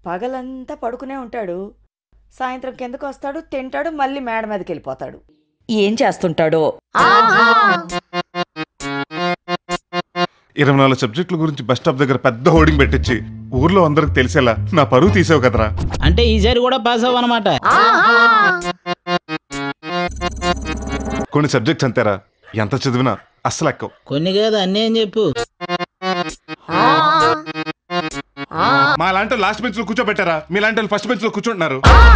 పగలంతా పడుకునే ఉంటాడు సాయంత్రం కిందకు వస్తాడు తింటాడు మళ్ళీ మేడ మీదకి వెళ్ళిపోతాడు ఏం చేస్తుంటాడో ఇరవై నాలుగు సబ్జెక్టుల గురించి బస్ స్టాప్ దగ్గర పెద్ద హోర్డింగ్ పెట్టించి ఊర్లో అందరికి తెలిసేలా నా పరువు తీసావు కదరా అంటే ఈసారి కూడా పాస్ అవ్వనమాట కొన్ని సబ్జెక్ట్స్ అంతేరా ఎంత చదివినా అస్సలు ఎక్కవు కొన్ని కాదు అన్నీ అని చెప్పు మా లాంటి లాస్ట్ బెంచ్ లో కూర్చోబెట్టారా మీ లాంటి వాళ్ళు ఫస్ట్ బెంచ్ లో కూర్చుంటున్నారు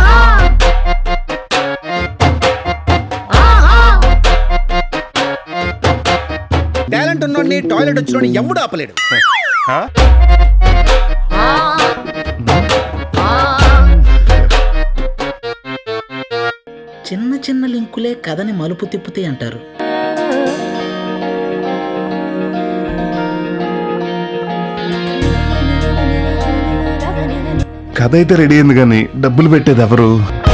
టాలెంట్ ఉన్నోడిని టాయిలెట్ వచ్చినోడిని ఎవడు ఆపలేడు హా? చిన్న చిన్న లింకులే కథని మలుపు తిప్పుతాయి అంటారు కథ అయితే రెడీ అయింది కానీ డబ్బులు పెట్టేది ఎవరు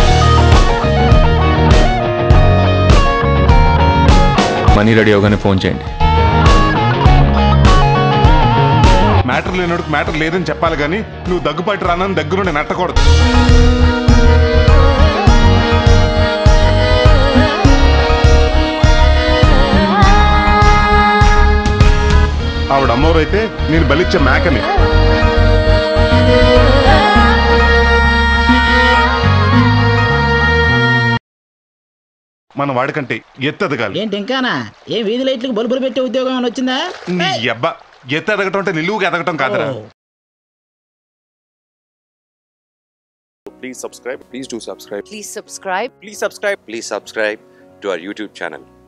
మనీ రెడీ అవగానే ఫోన్ చేయండి మ్యాటర్ లేనోడికి మ్యాటర్ లేదని చెప్పాలి కానీ నువ్వు దగ్గుపాటి రానని దగ్గరుండి నెట్టకూడదు ఆవిడ అమ్మవారు అయితే నేను బలిచ్చే మేకని మన వాడికంటే ఎత్తు ఎదగాలి ఏంటి ఇంకానా ఏం వీధి లైట్లకు బల్బులు పెట్టే ఉద్యోగం ఏమైనా వచ్చిందా నీ అబ్బా ఎత్తు ఎదగటం అంటే నిలువుగా ఎదగటం కాదురా ఓ. Please subscribe. Please do subscribe. Please subscribe. Please subscribe. Please subscribe to our YouTube channel.